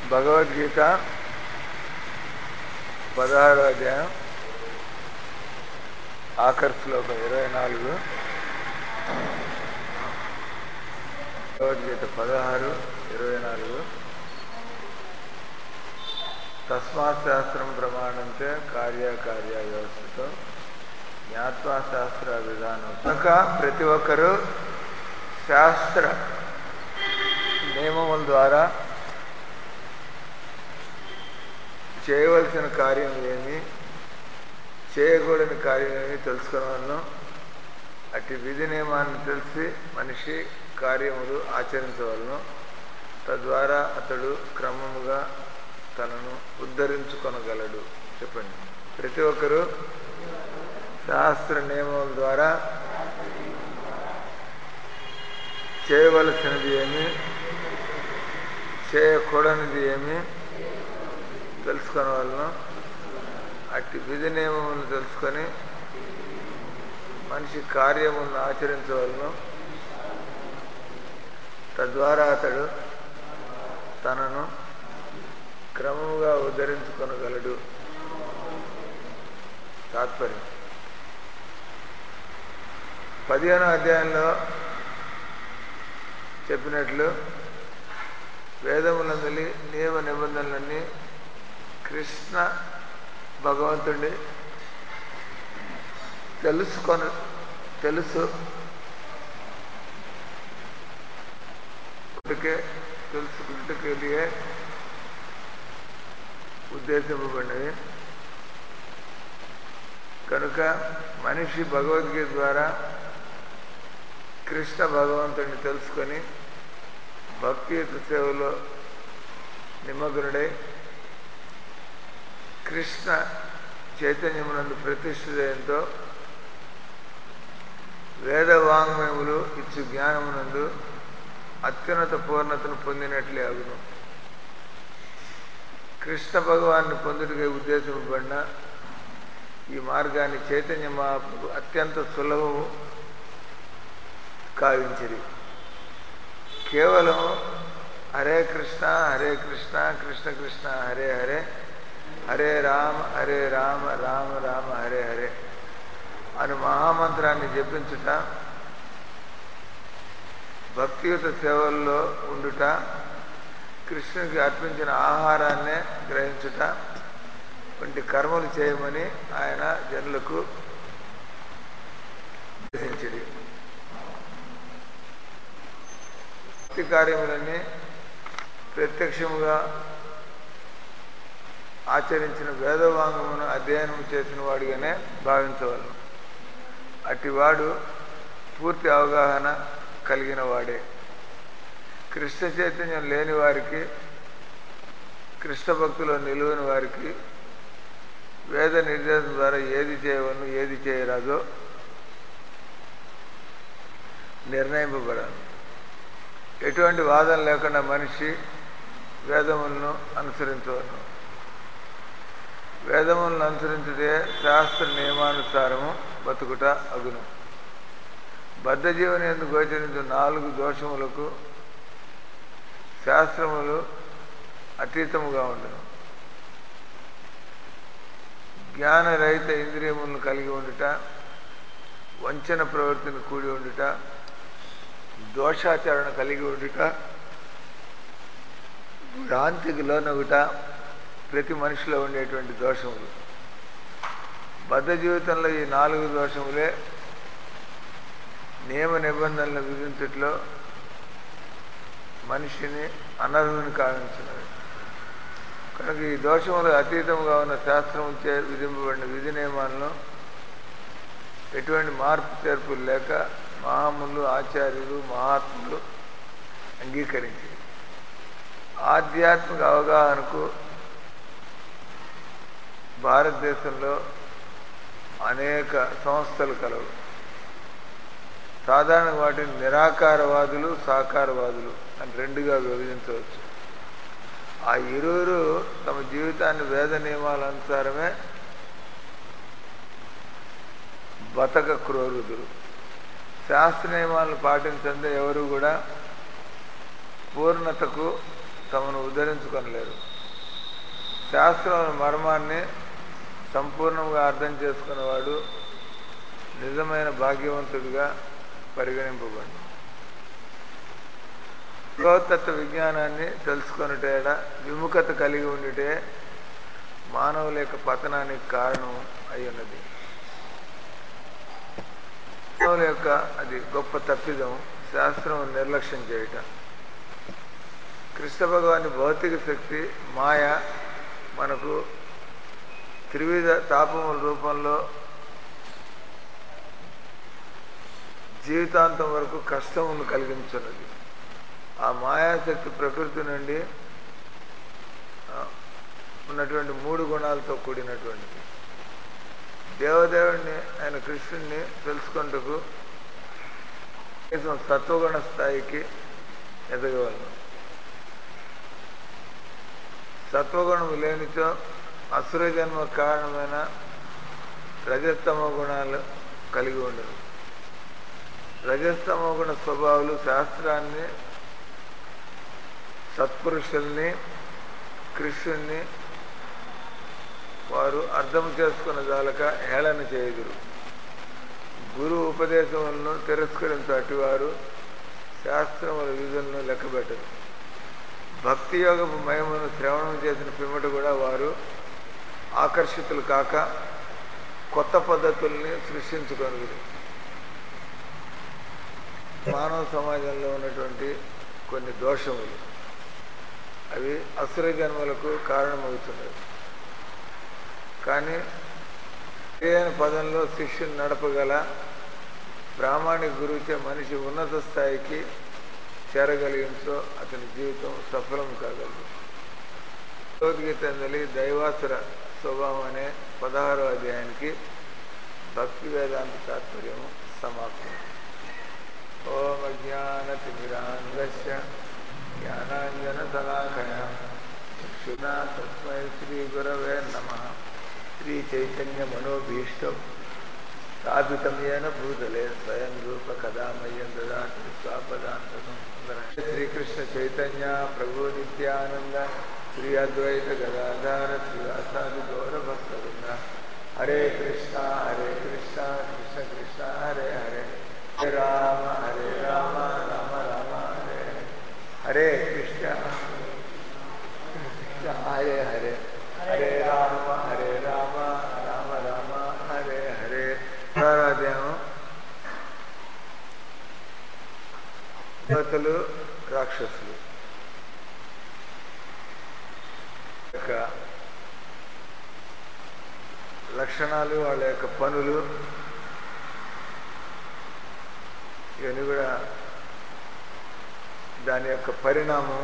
భగవద్గీత పదహారో అధ్యాయం ఆఖరి శ్లోకం ఇరవై నాలుగు భగవద్గీత పదహారు ఇరవై నాలుగు తస్మాత్ శాస్త్రం ప్రమాణంతే కార్యకార్య వ్యవస్థతో జ్ఞాత్వా శాస్త్ర విధానం కనుక ప్రతి ఒక్కరూ శాస్త్ర నియమముల ద్వారా చేయవలసిన కార్యం ఏమి చేయకూడని కార్యం ఏమి తెలుసుకోవడం అట్టి విధి నియమాన్ని తెలిసి మనిషి కార్యములు ఆచరించవలను తద్వారా అతడు క్రమముగా తనను ఉద్ధరించుకొనగలడు చెప్పండి ప్రతి ఒక్కరూ శాస్త్ర నియమముల ద్వారా చేయవలసినది ఏమి చేయకూడనిది ఏమి తెలుసుకునే వాళ్ళను అట్టి విధి నియమములను తెలుసుకొని మనిషి కార్యములను ఆచరించవలను తద్వారా అతడు తనను క్రమముగా ఉద్ధరించుకొనగలడు తాత్పర్యం పదిహేనో అధ్యాయంలో చెప్పినట్లు వేదములందలి నియమ నిబంధనలన్నీ కృష్ణ భగవంతుడి తెలుసుకొని తెలుసు తెలుసుకుంటుకే ఉద్దేశింపబడినవి కనుక మనిషి భగవద్గీత ద్వారా కృష్ణ భగవంతుడిని తెలుసుకొని భక్తియుత సేవలో నిమగ్నుడై కృష్ణ చైతన్యమునందు ప్రతిష్ఠితంతో వేద వాంగ్మయములు ఇచ్చు జ్ఞానమునందు అత్యున్నత పూర్ణతను పొందినట్లే అగును కృష్ణ భగవాన్ని పొందుటకై ఉద్దేశింపబడిన ఈ మార్గాన్ని చైతన్య మహాప్రభు అత్యంత సులభము కావించిరి కేవలం హరే కృష్ణ హరే కృష్ణ కృష్ణ కృష్ణ హరే హరే హరే రామ హరే రామ రామ రామ హరే హరే అని మహామంత్రాన్ని జపించుట భక్తియుత సేవల్లో ఉండుట కృష్ణుడికి అర్పించిన ఆహారాన్నే గ్రహించుట వంటి కర్మలు చేయమని ఆయన జనులకు నిర్దేశించింది భక్తి కార్యములన్నీ ప్రత్యక్షముగా ఆచరించిన వేదవాంగమును అధ్యయనం చేసిన వాడిగానే భావించవలను అటివాడు పూర్తి అవగాహన కలిగిన వాడే కృష్ణ చైతన్యం లేని వారికి కృష్ణ భక్తిలో నిలువని వారికి వేద నిర్దేశం ద్వారా ఏది చేయవలను ఏది చేయరాదో నిర్ణయింపబడాలి ఎటువంటి వాదన లేకుండా మనిషి వేదములను అనుసరించవలను వేదములను అనుసరించుటే శాస్త్ర నియమానుసారము బతుకుట అగును బద్ధ జీవని ఎందుకు గోచరించు నాలుగు దోషములకు శాస్త్రములు అతీతముగా ఉండను జ్ఞానరహిత ఇంద్రియములను కలిగి ఉండుట వంచన ప్రవృత్తిని కూడి ఉండుట దోషాచరణ కలిగి ఉండుట భ్రాంతికి లోనగుట ప్రతి మనిషిలో ఉండేటువంటి దోషములు బద్ధ జీవితంలో ఈ నాలుగు దోషములే నియమ నిబంధనలు విధించట్లో మనిషిని అనర్హుని కావించినవి కనుక ఈ దోషములు అతీతముగా ఉన్న శాస్త్రముచే విధింపబడిన విధి నియమాలను ఎటువంటి మార్పు చేర్పులు లేక మహాములు ఆచార్యులు మహాత్ములు అంగీకరించి ఆధ్యాత్మిక అవగాహనకు భారతదేశంలో అనేక సంస్థలు కలవు సాధారణ వాటిని నిరాకారవాదులు సాకారవాదులు అని రెండుగా విభజించవచ్చు ఆ ఇరువురు తమ జీవితాన్ని వేద నియమాల అనుసారమే బతక క్రోరుదురు శాస్త్ర నియమాలను పాటించందే ఎవరు కూడా పూర్ణతకు తమను ఉద్ధరించుకొనలేరు శాస్త్రం మర్మాన్ని సంపూర్ణంగా అర్థం చేసుకున్నవాడు నిజమైన భాగ్యవంతుడిగా పరిగణింపబడి భగవతత్వ విజ్ఞానాన్ని తెలుసుకొనుటేడ విముఖత కలిగి ఉండుటే మానవుల యొక్క పతనానికి కారణం అయి ఉన్నది మానవుల యొక్క అది గొప్ప తప్పిదం శాస్త్రం నిర్లక్ష్యం చేయట కృష్ణ భగవాని భౌతిక శక్తి మాయ మనకు త్రివిధ తాపముల రూపంలో జీవితాంతం వరకు కష్టమును కలిగించున్నది ఆ మాయాశక్తి ప్రకృతి నుండి ఆ, ఉన్నటువంటి మూడు గుణాలతో కూడినటువంటిది దేవదేవుడిని ఆయన కృష్ణుడిని తెలుసుకుంటకు కనీసం సత్వగుణ స్థాయికి ఎదగవలను సత్వగుణం లేనిచో అసుర జన్మ కారణమైన రజస్తమ గుణాలు కలిగి ఉండరు రజస్తమ గుణ స్వభావాలు శాస్త్రాన్ని సత్పురుషుల్ని కృష్ణుణ్ణి వారు అర్థం చేసుకున్న జాలక హేళన చేయుదురు గురు ఉపదేశములను తిరస్కరించు అటువారు శాస్త్రముల విధులను లెక్కబెట్టరు భక్తి యోగపు మహిమను శ్రవణం చేసిన పిమ్మట కూడా వారు ఆకర్షితులు కాక కొత్త పద్ధతుల్ని సృష్టించుకొనుగురు మానవ సమాజంలో ఉన్నటువంటి కొన్ని దోషములు అవి అసుర జన్మలకు కారణమవుతున్నవి కానీ సరైన పదంలో శిష్యుని నడపగల ప్రామాణిక గురువుచే మనిషి ఉన్నత స్థాయికి చేరగలిగించో అతని జీవితం సఫలం కాగలదు భగవద్గీత అందలి దైవాసుర స్వభావం అనే పదహారో అధ్యాయానికి భక్తి వేదాంత తాత్పర్యము సమాప్తం ఓం అజ్ఞానతిమిరాంగస్య జ్ఞానాంజనశలాకయ చక్షునా తస్మై శ్రీ గురవే నమ శ్రీ చైతన్య మనోభీష్టం స్థాపితం ఏన భూతలే స్వయం రూప కదామయ్యం దదాతి స్వాపదాంతకం శ్రీకృష్ణ చైతన్య ప్రభు నిత్యానంద శ్రీ అద్వైత గదాధార శ్రీవాసాది గౌర భక్తవృంద హరే కృష్ణ హరే కృష్ణ కృష్ణ కృష్ణ హరే హరే హరే రామ హరే రామ రామ రామ హరే హరే. హరే కృష్ణ కృష్ణ హరే హరే హరే రామ హరే రామ రామ రామ హరే హరే ఆరాధ్యాము దేవతలు రాక్షసులు యొక్క లక్షణాలు వాళ్ళ యొక్క పనులు ఇవన్నీ కూడా దాని యొక్క పరిణామం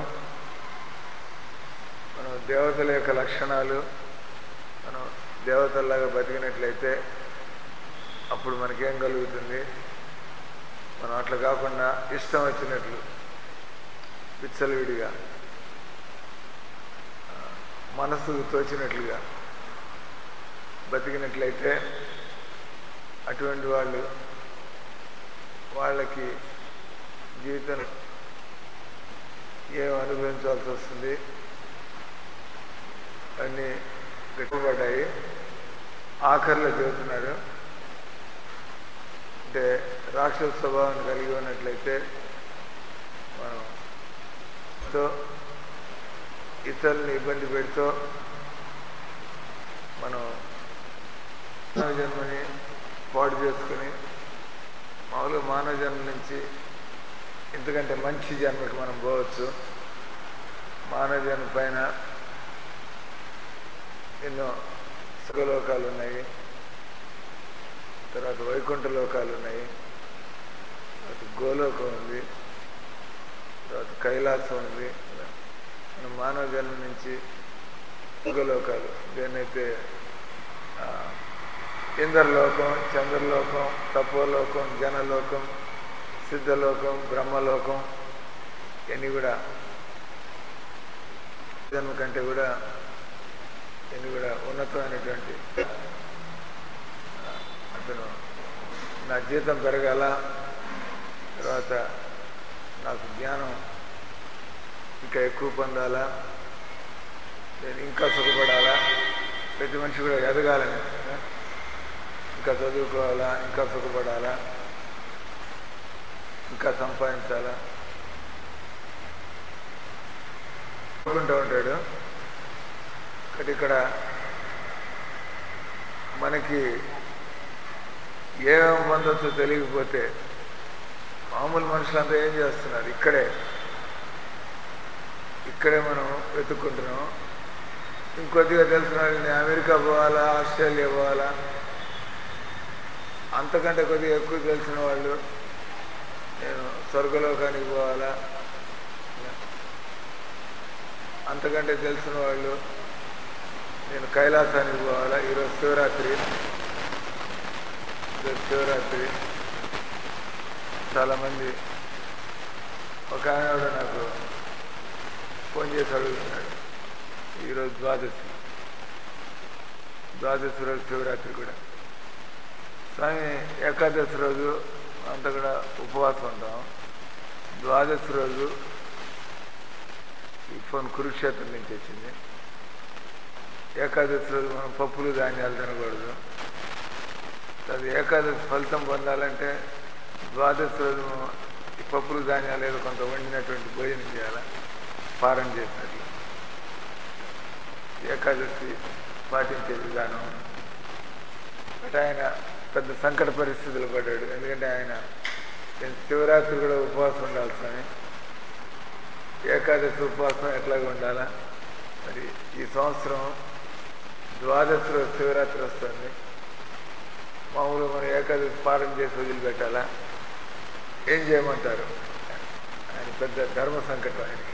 మనం దేవతల యొక్క లక్షణాలు మనం దేవతల్లాగా బతికినట్లయితే అప్పుడు మనకేం కలుగుతుంది మనం అట్లా కాకుండా ఇష్టం వచ్చినట్లు విచ్చలవిడిగా ఆ, మనసుకు తోచినట్లుగా బతికినట్లయితే అటువంటి వాళ్ళు వాళ్ళకి జీవితం ఏం అనుభవించాల్సి వస్తుంది అన్నీ గట్టిపడ్డాయి ఆఖరిలో చెబుతున్నారు అంటే రాక్షస స్వభావాన్ని కలిగి ఉన్నట్లయితే మనం తో ఇతరులను ఇబ్బంది పెడుతూ మనం మానవ జన్మని పాడు చేసుకుని మామూలుగా మానవ జన్మ నుంచి ఎందుకంటే మంచి జన్మకి మనం పోవచ్చు మానవ జన్మ పైన ఎన్నో సుఖలోకాలు ఉన్నాయి తర్వాత వైకుంఠ లోకాలు ఉన్నాయి తర్వాత గోలోకం ఉంది తర్వాత కైలాసం ఉంది మన మానవ జన్మ నుంచి సుఖలోకాలు దేన్నైతే ఆ, ఇంద్రలోకం చంద్రలోకం తపోలోకం జనలోకం సిద్ధలోకం బ్రహ్మలోకం ఇవన్నీ కూడా జన్మ కంటే కూడా ఇవన్నీ కూడా ఉన్నతమైనటువంటి ఆ, అతను నా జీతం పెరగాల తర్వాత నాకు జ్ఞానం ఇంకా ఎక్కువ పొందాలా నేను ఇంకా సుఖపడాలా ప్రతి మనిషి కూడా ఎదగాలని ఆ? ఇంకా చదువుకోవాలా ఇంకా సుఖపడాలా ఇంకా సంపాదించాలా అనుకుంటూ ఉంటాడు కానీ ఇక్కడ మనకి ఏమేమి పొందొచ్చో తెలియకపోతే మామూలు మనుషులంతా ఏం చేస్తున్నారు ఇక్కడే ఇక్కడే మనం వెతుక్కుంటున్నాం ఇంకొద్దిగా తెలిసిన వాళ్ళు నేను అమెరికా పోవాలా ఆస్ట్రేలియా పోవాలా అంతకంటే కొద్దిగా ఎక్కువ తెలిసిన వాళ్ళు నేను స్వర్గలోకానికి పోవాలా అంతకంటే తెలిసిన వాళ్ళు నేను కైలాసానికి పోవాలా ఈరోజు శివరాత్రి ఈరోజు శివరాత్రి చాలామంది ఒక ఆయన కూడా నాకు ఫోన్ చేసి అడుగుతున్నాడు ఈరోజు ద్వాదశి ద్వాదశి రోజు శివరాత్రి కూడా స్వామి ఏకాదశి రోజు అంతా కూడా ఉపవాసం ఉంటాం ద్వాదశి రోజు ఈ ఫోన్ కురుక్షేత్రం నుంచి వచ్చింది ఏకాదశి రోజు మనం పప్పులు ధాన్యాలు తినకూడదు అది ఏకాదశి ఫలితం పొందాలంటే ద్వాదశి రోజు మనం ఈ పప్పులు ధాన్యాలు ఏదో కొంత వండినటువంటి భోజనం చేయాలి పారం చేసినట్లు ఏకాదశి పాటించే విధానం బట్ ఆయన పెద్ద సంకట పరిస్థితులు పడ్డాడు ఎందుకంటే ఆయన నేను శివరాత్రి కూడా ఉపవాసం ఉండాల్సి ఏకాదశి ఉపవాసం ఎట్లాగ ఉండాలా మరి ఈ సంవత్సరం ద్వాదశి రోజు శివరాత్రి వస్తుంది మామూలుగా మనం ఏకాదశి పాలన చేసి వదిలిపెట్టాలా ఏం చేయమంటారు ఆయన పెద్ద ధర్మ సంకటం ఆయనకి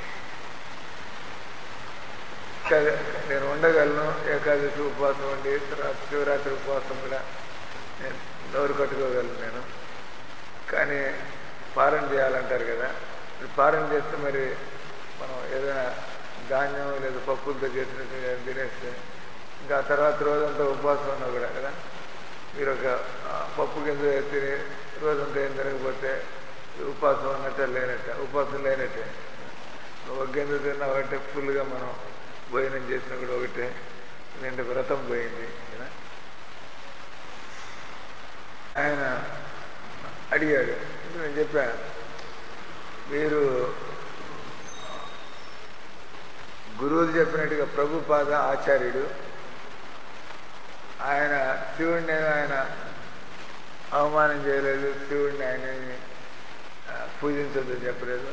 ఏకా- నేను ఉండగలను ఏకాదశి ఉపవాసం ఉండి తర్వాత శివరాత్రి ఉపవాసం కూడా నేను నోరు కట్టుకోగలను నేను కానీ పాలన చేయాలంటారు కదా మరి పాలన చేస్తే మరి మనం ఏదైనా ధాన్యం లేదా పప్పులతో చేసినట్టు ఏదైనా తినేస్తే ఇంకా ఆ తర్వాత రోజంతా ఉపవాసం ఉన్నా కూడా కదా మీరు ఒక ఆ, పప్పు కింద తిని రోజంతా ఏం తినకపోతే ఉపవాసం ఉన్నట్టే లేనట్టే ఉపవాసం లేనట్టే నువ్వు ఒక గింజ తిన్నావంటే ఫుల్గా మనం భోజనం చేసినా కూడా ఒకటే నిండు వ్రతం పోయింది కదా ఆయన అడిగాడు నేను చెప్పాను మీరు గురువులు చెప్పినట్టుగా ప్రభుపాద ఆచార్యుడు ఆయన శివుడిని ఆయన అవమానం చేయలేదు శివుడిని ఆయన పూజించొద్దని చెప్పలేదు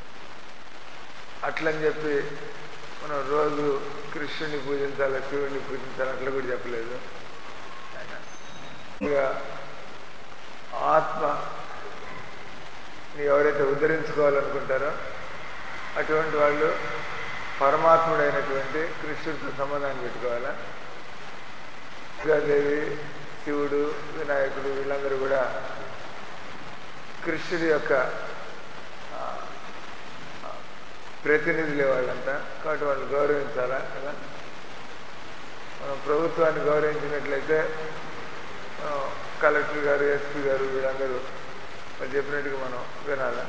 అట్లని చెప్పి మనం రోజు కృష్ణుని పూజించాలి శివుడిని పూజించాలి అట్లా కూడా చెప్పలేదు ఆయన ఇక ఆత్మ ని ఎవరైతే ఉద్ధరించుకోవాలనుకుంటారో అటువంటి వాళ్ళు పరమాత్ముడైనటువంటి కృష్ణుడితో సంబంధాన్ని పెట్టుకోవాలా దుర్గాదేవి శివుడు వినాయకుడు వీళ్ళందరూ కూడా కృష్ణుడి యొక్క ఆ, ఆ, ప్రతినిధులే వాళ్ళంతా కాబట్టి వాళ్ళు గౌరవించాలా కదా మనం ప్రభుత్వాన్ని గౌరవించినట్లయితే ఆ, కలెక్టర్ గారు ఎస్పీ గారు వీళ్ళందరూ వాళ్ళు చెప్పినట్టుగా మనం వినాలా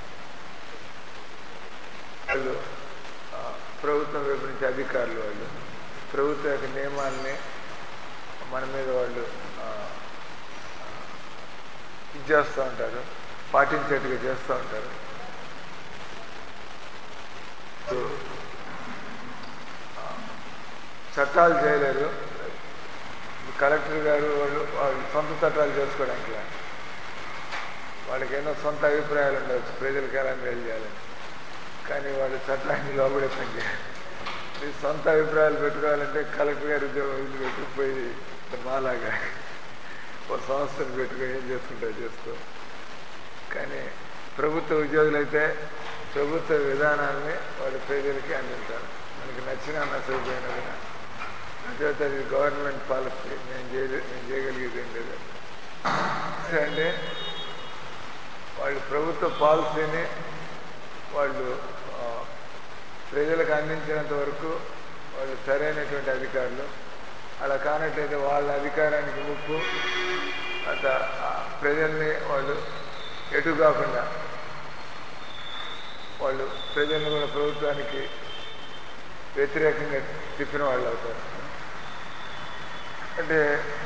వాళ్ళు ఆ, ప్రభుత్వం వైపు నుంచి అధికారులు వాళ్ళు ప్రభుత్వం యొక్క నియమాల్ని మన మీద వాళ్ళు ఆ, ఆ, ఇది చేస్తూ ఉంటారు పాటించేట్టుగా చేస్తూ ఉంటారు సో, ఆ, చట్టాలు చేయలేరు కలెక్టర్ గారు వాళ్ళు వాళ్ళు సొంత చట్టాలు చేసుకోవడానికి లే. వాళ్ళకి ఎన్నో సొంత అభిప్రాయాలు ఉండవచ్చు ప్రజలకు ఎలా మేలు చేయాలని కానీ వాళ్ళు చట్టానికి లోబడే పని చేయాలి ఈ సొంత అభిప్రాయాలు పెట్టుకోవాలంటే కలెక్టర్ గారి ఉద్యోగం వదిలిపెట్టి పోయి మాలాగా ఒక సంస్థను పెట్టుకొని ఏం చేసుకుంటారు చేసుకో కానీ ప్రభుత్వ ఉద్యోగులైతే ప్రభుత్వ విధానాన్ని వాళ్ళ ప్రజలకి అందించాలి మనకి నచ్చినా నచ్చకపోయినా కూడా అదే అది గవర్నమెంట్ పాలసీ నేను చేయలే నేను చేయగలిగేది ఏం లేదు అంటే వాళ్ళు ప్రభుత్వ పాలసీని వాళ్ళు ఆ, ప్రజలకు అందించినంత వరకు వాళ్ళు సరైనటువంటి అధికారులు అలా కానట్లయితే వాళ్ళ అధికారానికి ముప్పు అత ఆ ప్రజల్ని వాళ్ళు ఎటు కాకుండా వాళ్ళు ప్రజలను కూడా ప్రభుత్వానికి వ్యతిరేకంగా తిప్పిన వాళ్ళు అవుతారు అంటే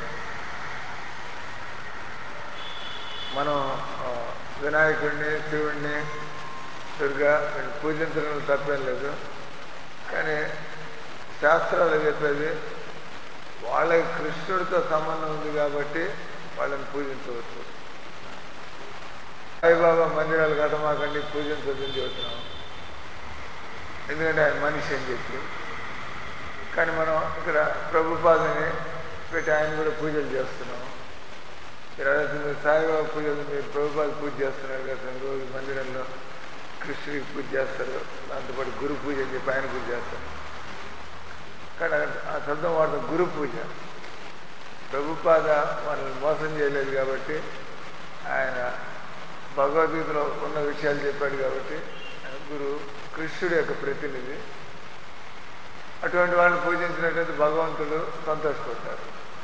మనం ఆ, వినాయకుడిని శివుడిని దుర్గా వీళ్ళని పూజించడం తప్పేం లేదు కానీ శాస్త్రాలు చెప్పేది వాళ్ళకి కృష్ణుడితో సంబంధం ఉంది కాబట్టి వాళ్ళని పూజించవచ్చు సాయిబాబా మందిరాలు కట్టమాకండి పూజించొద్దని చెబుతున్నాం ఎందుకంటే ఆయన మనిషి అని చెప్పి కానీ మనం ఇక్కడ ప్రభుపాదని పెట్టి ఆయన కూడా పూజలు చేస్తున్నాం మీరు అడుగుతుంది సాయిబాబా పూజలు మీరు ప్రభుపాద పూజ చేస్తున్నారు కదా రోజు మందిరంలో కృష్ణుడికి పూజ చేస్తారు దాంతోపాటు గురు పూజ అని చెప్పి ఆయన పూజ చేస్తారు కానీ అక్కడ ఆ శబ్దం వాడతాం గురు పూజ ప్రభుపాద మనల్ని మోసం చేయలేదు కాబట్టి ఆయన భగవద్గీతలో ఉన్న విషయాలు చెప్పాడు కాబట్టి ఆయన గురు కృష్ణుడి యొక్క ప్రతినిధి అటువంటి వాళ్ళని పూజించినట్లయితే భగవంతుడు సంతోషపడతారు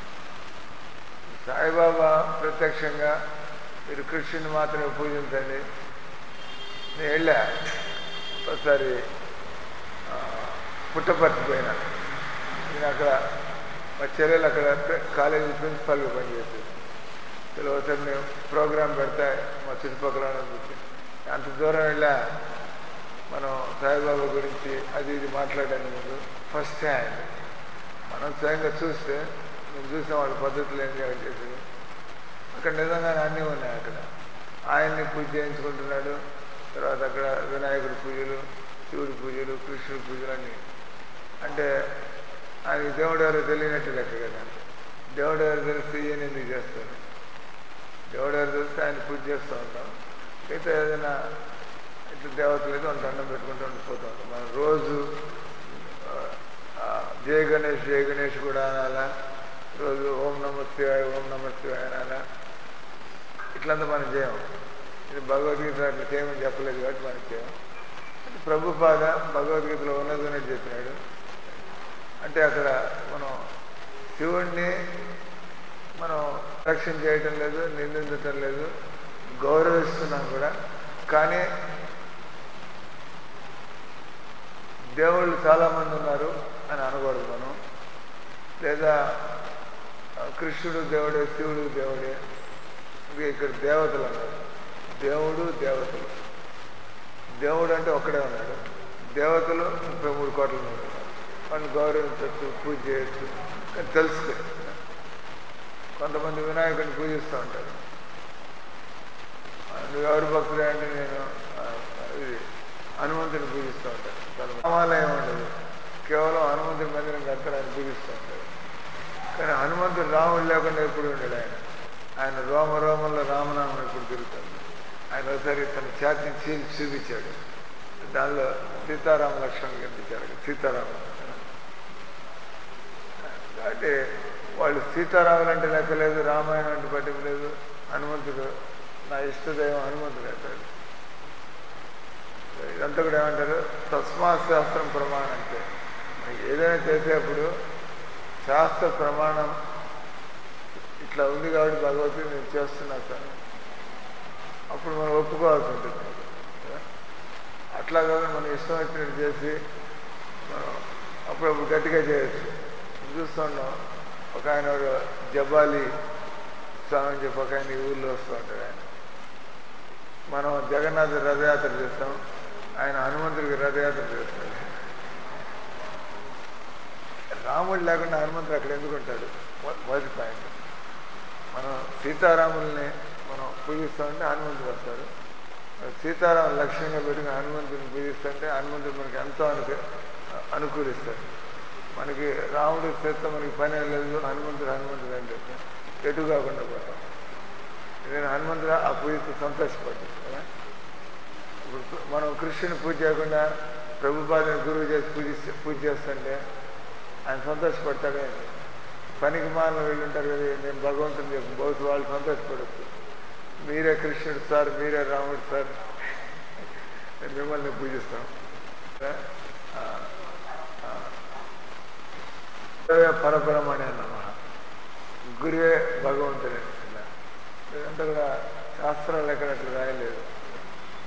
సాయిబాబా ప్రత్యక్షంగా మీరు కృష్ణుని మాత్రమే పూజించండి నేను వెళ్ళా ఒకసారి ఆ, పుట్టపర్తి పోయినా నేను అక్కడ మా చెల్లెలు అక్కడ ప్ర- కాలేజీ ప్రిన్సిపాల్గా పనిచేసేది ఇలా ఒకసారి మేము ప్రోగ్రాం పెడతా మా చుట్టుపక్కల వాళ్ళని అంత దూరం వెళ్ళా మనం సాయిబాబా గురించి అది ఇది మాట్లాడాను ముందు ఫస్ట్ హ్యాండ్ మనం స్వయంగా చూస్తే మేము చూసిన వాళ్ళ పద్ధతులు ఏం చేసేది అక్కడ నిజంగానే అన్నీ ఉన్నాయి అక్కడ ఆయన్ని పూజ చేయించుకుంటున్నాడు తర్వాత అక్కడ వినాయకుడి పూజలు శివుడి పూజలు కృష్ణుడి పూజలు అన్నీ అంటే ఆయనకి దేవుడు ఎవరో తెలియనట్టు లెక్క కదా దేవుడు ఎవరు తెలిస్తే ఈయన ఎందుకు చేస్తారు దేవుడు ఎవరు తెలిస్తే ఆయన పూజ చేస్తూ ఉంటాం అయితే ఏదైనా ఇట్లా దేవతలు ఏదో అంత దండం పెట్టుకుంటూ ఉండిపోతూ ఉంటాం మనం రోజు ఆ, ఆ, జయ గణేష్ జయ గణేష్ కూడా అనాలా రోజు ఓం నమ శివాయ ఓం నమ శివాయ అనాలా ఇట్లంతా మనం చేయం ఇది భగవద్గీత అట్లా చేయమని చెప్పలేదు కాబట్టి మనం చేయం అంటే ప్రభుపాద భగవద్గీతలో ఉన్నదని చెప్పినాడు అంటే అక్కడ మనం శివుణ్ణి మనం రక్షణ చేయటం లేదు నిందించటం లేదు గౌరవిస్తున్నాం కూడా కానీ దేవుళ్ళు చాలామంది ఉన్నారు అని అనకూడదు మనం లేదా ఆ, కృష్ణుడు దేవుడే శివుడు దేవుడే ఇంకా ఇక్కడ దేవతలు అన్నారు దేవుడు దేవతలు దేవుడు అంటే ఒక్కడే ఉన్నాడు దేవతలు ముప్పై మూడు కోట్ల మంది ఉన్నారు వాళ్ళని గౌరవించవచ్చు పూజ చేయొచ్చు కానీ తెలుసుకో కొంతమంది వినాయకుడిని పూజిస్తూ ఉంటారు ఆ, నువ్వు ఎవరి భక్తుడే అంటే నేను ఆ, ఇది హనుమంతుని పూజిస్తూ ఉంటాను రామాలయం ఉండదు కేవలం హనుమంతుడి మందిరం కడతారు ఆయన పూజిస్తూ ఉంటారు కానీ హనుమంతుడు రాముడు లేకుండా ఎప్పుడు ఉండడు ఆయన ఆయన రోమ రోమంలో రామనామం ఎప్పుడు తిరుగుతాడు ఆయన ఒకసారి తన ఛాతిని చీల్చి చూపించాడు దానిలో సీతారామ లక్ష్మణ్ కనిపించారు సీతారామ కాబట్టి వాళ్ళు సీతారాములు అంటే లెక్క లేదు రామాయణం అంటే పట్టింపు లేదు హనుమంతుడు నా ఇష్టదైవం హనుమంతుడు అంటాడు ఇదంతా కూడా ఏమంటారు తస్మా శాస్త్రం ప్రమాణం అంటే మనకి ఏదైనా చేసేప్పుడు శాస్త్ర ప్రమాణం ఇట్లా ఉంది కాబట్టి భగవద్గీత నేను చేస్తున్నా సార్ అప్పుడు మనం ఒప్పుకోవాల్సి ఉంటుంది కదా? అట్లా కాదు మనం ఇష్టం వచ్చినట్టు చేసి మనం అప్పుడప్పుడు గట్టిగా చేయొచ్చు చూస్తున్నాం ఒక ఆయన ఎవరు జబాలి స్వామి అని చెప్పి ఒక ఆయన ఈ ఊళ్ళో వస్తూ ఉంటాడు ఆయన మనం జగన్నాథ రథయాత్ర చేస్తాం ఆయన హనుమంతుడికి రథయాత్ర చేస్తాడు రాముడు లేకుండా హనుమంతుడు అక్కడ ఎందుకు ఉంటాడు మొ- మొదటి పాయింట్ మనం సీతారాముల్ని మనం పూజిస్తామంటే హనుమంతుడు వస్తాడు సీతారాం లక్ష్యంగా పెట్టుకుని హనుమంతుడిని పూజిస్తుంటే హనుమంతుడు మనకి ఎంతో అనుకు అనుకూలిస్తాడు మనకి రాముడు చేస్తే మనకి పని ఏం లేదు హనుమంతుడు హనుమంతుడు అంటే ఎటు కాకుండా పోతాం నేను హనుమంతుడు ఆ పూజతో సంతోషపడ్డాను కదా ఇప్పుడు మనం కృష్ణుని పూజ చేయకుండా ప్రభుపాదని గురువు చేసి పూజ పూజ చేస్తుంటే ఆయన సంతోషపడతాడే పనికి మాలిన వీళ్ళు ఉంటారు కదా నేను భగవంతుని చెప్పి బహుశా వాళ్ళు సంతోషపడచ్చు మీరే కృష్ణుడు సార్ మీరే రాముడు సార్ నేను మిమ్మల్ని పూజిస్తాం ఆ, ఆ. గురువే పరబ్రహ్మణే నమ గురువే భగవంతుడే ఇలా. ఇదంతా కూడా శాస్త్రాలు ఎక్కడ అట్లా రాయలేదు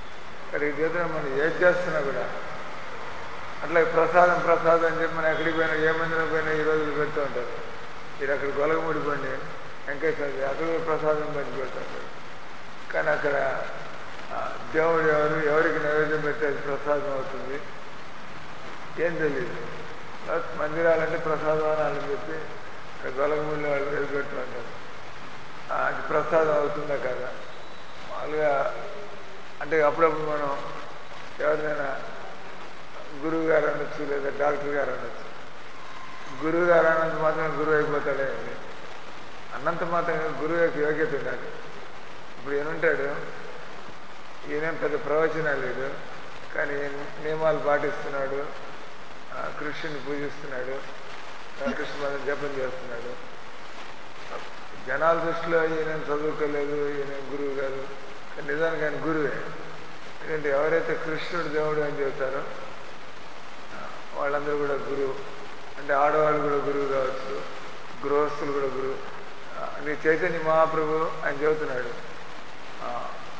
అక్కడికి చేతున్నా మనం ఏది చేస్తున్నా కూడా అట్లా ప్రసాదం ప్రసాదం అని చెప్పి మనం ఎక్కడికి పోయినా ఏ మందిలో పోయినా ఈ రోజులు పెడుతూ ఉంటారు మీరు అక్కడ గొలగముడి పండి వెంకటేశ్వర అక్కడ కూడా ప్రసాదం పంచి పెడుతుంటారు కానీ అక్కడ ఆ, దేవుడు ఎవరు ఎవరికి నైవేద్యం పెడితే అది ప్రసాదం అవుతుంది ఏం తెలియదు ప్లస్ మందిరాలంటే ప్రసాదం అని చెప్పి ఇక్కడ గొలగముడిలో వాళ్ళు ఎదుగుతూ ఉంటారు ఆ, అది ప్రసాదం అవుతుందా కదా మామూలుగా అంటే అప్పుడప్పుడు మనం ఎవరినైనా గురువు గారు అనొచ్చు లేదా డాక్టర్ గారు అనొచ్చు గురువు గారు అన్నంత మాత్రం గురువు అయిపోతాడే అని. అన్నంత మాత్రం గురువు యొక్క యోగ్యత ఉండాలి ఇప్పుడు ఈయనుంటాడు ఈయన పెద్ద ప్రవచనాలు లేదు కానీ ఈయన నియమాలు పాటిస్తున్నాడు ఆ, కృష్ణుని పూజిస్తున్నాడు కృష్ణ మతం జపం చేస్తున్నాడు జనాల దృష్టిలో ఈయన చదువుకోలేదు ఈయన గురువు గారు కానీ నిజానికి ఆయన గురువే ఎందుకంటే ఎవరైతే కృష్ణుడు దేవుడు అని చెబుతారో ఆ, వాళ్ళందరూ కూడా గురువు అంటే ఆడవాళ్ళు కూడా గురువు కావచ్చు గృహస్థులు కూడా గురువు ఆ, అంటే చైతన్య మహాప్రభు ఆయన చెబుతున్నాడు ఆ,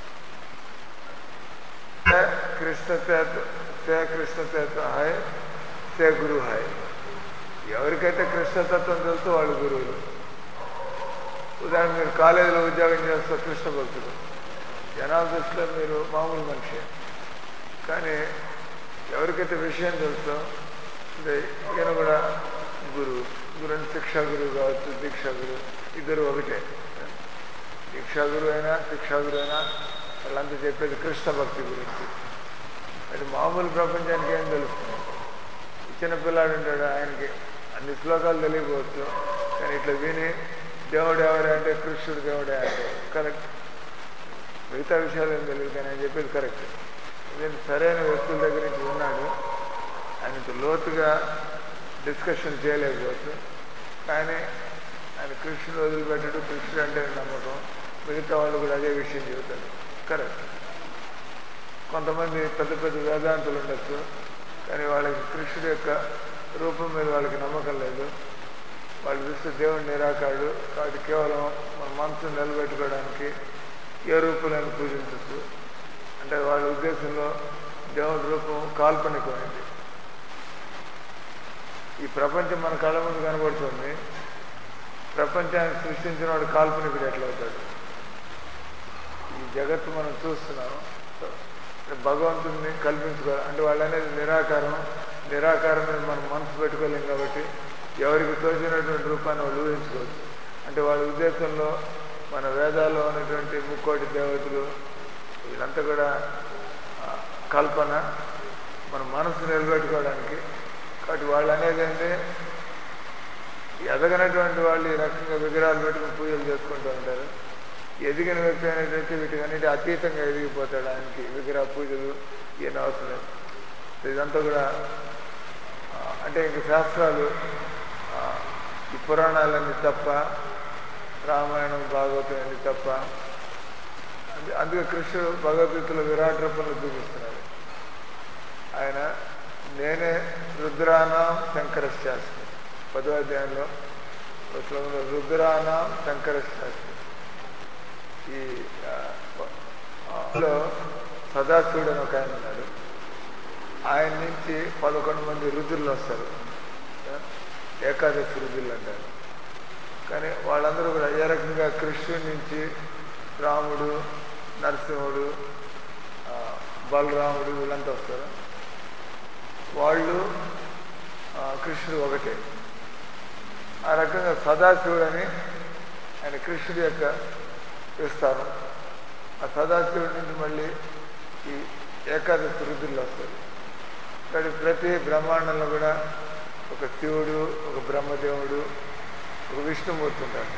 "సే కృష్ణ తేత సే కృష్ణ తేత హాయ్ సే గురు హాయ్ ఎవరికైతే కృష్ణతత్వం తెలుసో వాళ్ళు గురువులు ఉదాహరణ మీరు కాలేజీలో ఉద్యోగం చేస్తూ కృష్ణ భక్తులు జనాల దృష్టిలో మీరు మామూలు మనిషి కానీ ఎవరికైతే విషయం తెలుసో అంటే ఈయన కూడా గురువు గురు అంటే శిక్షా గురువు కావచ్చు దీక్షా గురువు ఇద్దరు ఒకటే దీక్షా గురువు అయినా శిక్షా గురువు అయినా వాళ్ళంతా చెప్పేది కృష్ణ భక్తి గురించి అది మామూలు ప్రపంచానికి ఏం తెలుస్తుంది చిన్న పిల్లాడు ఉంటాడు ఆయనకి అన్ని శ్లోకాలు తెలియకపోవచ్చు కానీ ఇట్లా విని దేవుడు ఎవరే అంటే కృష్ణుడు దేవుడే అంటే కరెక్ట్ మిగతా విషయాలు ఏం తెలియదు కానీ ఆయన చెప్పేది కరెక్ట్ ఎందుకంటే సరైన వ్యక్తుల దగ్గర నుంచి ఉన్నాడు ఆయన ఇంత లోతుగా డిస్కషన్ చేయలేకపోవచ్చు కానీ ఆయన కృష్ణుడు వదిలిపెట్టడు కృష్ణుడు అంటే నమ్మకం మిగతా వాళ్ళు కూడా అదే విషయం చెబుతారు కరెక్ట్ కొంతమంది పెద్ద పెద్ద వేదాంతులు ఉండొచ్చు కానీ వాళ్ళకి కృష్ణుడు యొక్క రూపం మీద వాళ్ళకి నమ్మకం లేదు వాళ్ళు చూస్తే దేవుడు నిరాకారుడు కాబట్టి కేవలం మన మనసును నిలబెట్టుకోవడానికి ఏ రూపులను పూజించచ్చు అంటే వాళ్ళ ఉద్దేశంలో దేవుడి రూపం కాల్పనికమైంది ఈ ప్రపంచం మన కళ్ళ ముందు కనబడుతుంది ప్రపంచాన్ని సృష్టించిన వాడు కాల్పనికుడు ఎట్లా అవుతాడు ఈ జగత్తు మనం చూస్తున్నాం భగవంతుడిని కల్పించుకోవాలి అంటే వాళ్ళు అనేది నిరాకారం నిరాకారం మీద మనం మనసు పెట్టుకోలేం కాబట్టి ఎవరికి తోచినటువంటి రూపాన్ని వాళ్ళు ఊహించుకోవచ్చు అంటే వాళ్ళ ఉద్దేశంలో మన వేదాల్లో ఉన్నటువంటి ముక్కోటి దేవతలు వీళ్ళంతా కూడా ఆ, కల్పన మన మనసు నిలబెట్టుకోవడానికి కాబట్టి వాళ్ళు అనేది ఏంటి ఎదగనటువంటి వాళ్ళు ఈ రకంగా విగ్రహాలు పెట్టుకుని పూజలు చేసుకుంటూ ఉంటారు ఎదిగిన వ్యక్తి అనేటువంటి వీటికన్నిటి అతీతంగా ఎదిగిపోతాడు ఆయనకి విగ్రహ పూజలు ఈయన అవసరం లేదు. ఇదంతా కూడా ఆ, అంటే ఇంక శాస్త్రాలు ఆ, ఈ పురాణాలన్నీ తప్ప రామాయణం భాగవతం అన్ని తప్ప అందు- అందుకే కృష్ణుడు భగవద్గీతలో విరాట్ రూపంలో చూపిస్తున్నాడు ఆయన నేనే రుద్రానాం శంకర శాస్త్రి పదో అధ్యాయంలో ఒక శ్లోకంలో రుద్రానాం శంకర శాస్త్రి ఈ ఆ, ఆ, లో సదాశివుడు అని ఒక ఆయన ఉన్నాడు ఆయన నుంచి పదకొండు మంది రుద్రులు వస్తారు ఆ, ఏకాదశి రుద్రులు అంటారు కానీ వాళ్ళందరూ కూడా ఏ రకంగా కృష్ణుడి నుంచి రాముడు నరసింహుడు ఆ, బలరాముడు వీళ్ళంతా వస్తారు వాళ్ళు ఆ, కృష్ణుడు ఒకటే ఆ రకంగా సదాశివుడు అని ఆయన కృష్ణుడి యొక్క విస్తారం ఆ సదాశివుడి నుంచి మళ్ళీ ఈ ఏకాదశి రుద్రులు వస్తారు కానీ ప్రతి బ్రహ్మాండంలో కూడా ఒక శివుడు ఒక బ్రహ్మదేవుడు ఒక విష్ణుమూర్తి ఉంటాడు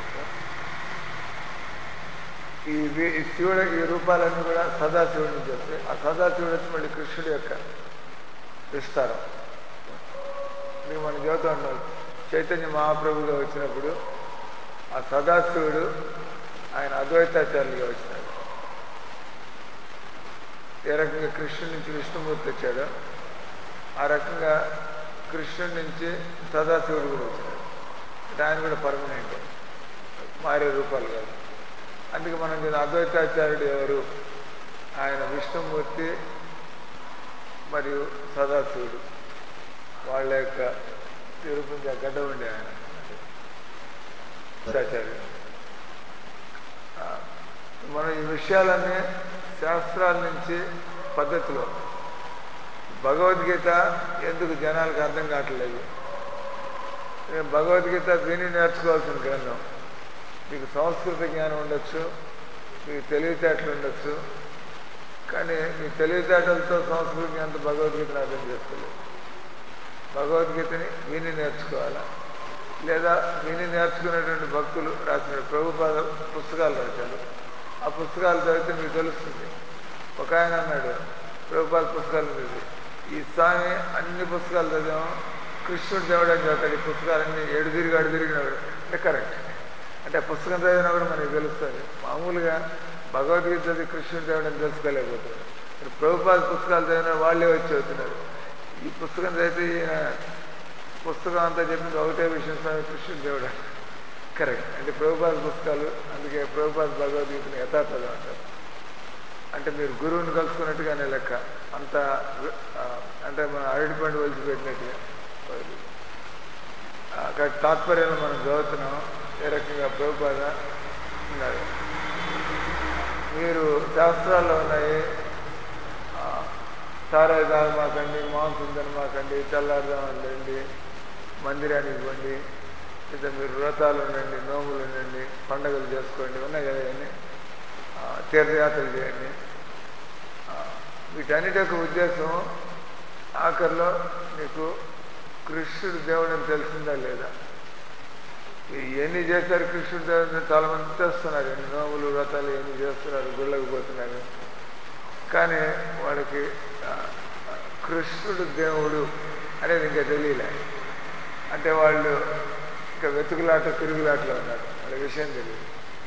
ఈ వి- ఈ శివుడు ఈ రూపాలన్నీ కూడా సదాశివుడి నుంచి వస్తాయి ఆ సదాశివుడు వచ్చి మళ్ళీ కృష్ణుడి యొక్క విస్తారం మీకు మనం చెబుతూ ఉన్నాం చైతన్య మహాప్రభుగా వచ్చినప్పుడు ఆ సదాశివుడు ఆయన అద్వైతాచార్యులుగా వచ్చినాడు ఏ రకంగా కృష్ణుడి నుంచి విష్ణుమూర్తి వచ్చాడో ఆ రకంగా కృష్ణుడి నుంచి సదాశివుడు కూడా వచ్చాడు అంటే ఆయన కూడా పర్మనెంట్ మారే రూపాలు కాదు అందుకే మనం చూద్దాం అద్వైతాచార్యుడు ఎవరు ఆయన విష్ణుమూర్తి మరియు సదాశివుడు వాళ్ళ యొక్క తిరుపతి గడ్డ ఉండే ఆయన ఆచార్యుడు ఆ, మనం ఈ విషయాలన్నీ శాస్త్రాల నుంచి పద్ధతిలో భగవద్గీత ఎందుకు జనాలకు అర్థం కావట్లేదు నేను భగవద్గీత విని నేర్చుకోవాల్సిన గ్రంథం మీకు సంస్కృత జ్ఞానం ఉండొచ్చు మీకు తెలివితేటలు ఉండొచ్చు కానీ మీ తెలివితేటలతో సంస్కృత జ్ఞానంతో భగవద్గీతను అర్థం చేసుకోలేదు భగవద్గీతని విని నేర్చుకోవాలా లేదా విని నేర్చుకునేటువంటి భక్తులు రాసిన ప్రభుపాద పుస్తకాలు రాశారు ఆ పుస్తకాలు చదివితే మీకు తెలుస్తుంది ఒక ఆయన అన్నాడు ప్రభుపాద పుస్తకాలు చదివి ఈ స్వామి అన్ని పుస్తకాలు చదివాం కృష్ణుడు దేవుడు అని చదువుతాడు ఈ పుస్తకాలన్నీ ఏడు తిరిగి అడు తిరిగినాడు అంటే కరెక్ట్ అంటే ఆ పుస్తకం చదివినా కూడా మనకి తెలుస్తుంది మామూలుగా భగవద్గీత చదివి కృష్ణుడు దేవుడు అని తెలుసుకోలేకపోతున్నాడు ఇప్పుడు ప్రభుపాద పుస్తకాలు చదివిన వాళ్ళే వచ్చి చదువుతున్నారు ఈ పుస్తకం చదివితే ఈయన పుస్తకం అంతా చెప్పింది ఒకటే విషయం స్వామి కృష్ణుడు దేవుడు అని. కరెక్ట్ అంటే ప్రభుపాద పుస్తకాలు అందుకే ప్రభుపాద భగవద్గీతని యథాతథం అంటారు అంటే మీరు గురువుని కలుసుకున్నట్టుగానే లెక్క అంత ఆ, అంటే మన అరటిపండు ఒలిచి పెట్టినట్టుగా అక్కడ తాత్పర్యాలు మనం చదువుతున్నాం ఏ రకంగా ప్రభుపాద ఉన్నారు మీరు శాస్త్రాల్లో ఉన్నాయి ఆ, సారాయి తాగమాకండి మాంసం తినమాకండి తెల్లారుదామని రండి మందిరానికి పోండి లేదా మీరు వ్రతాలు ఉండండి నోములు ఉండండి పండగలు చేసుకోండి ఉన్నాయి కదా ఇవన్నీ ఆ, తీర్థయాత్రలు చేయండి ఆ, వీటన్నిటి యొక్క ఉద్దేశం ఆఖరిలో మీకు కృష్ణుడు దేవుడు అని తెలిసిందా లేదా మీరు ఎన్ని చేస్తారు కృష్ణుడు దేవుడు చాలా మంది చేస్తున్నారు ఎన్ని నోములు వ్రతాలు ఎన్ని చేస్తున్నారు గుళ్ళకు పోతున్నారు కానీ వాడికి ఆ, కృష్ణుడు దేవుడు అనేది ఇంకా తెలియలే అంటే వాళ్ళు ఇంకా వెతుకులాట తిరుగులాటలో ఉన్నారు వాళ్ళ విషయం తెలియదు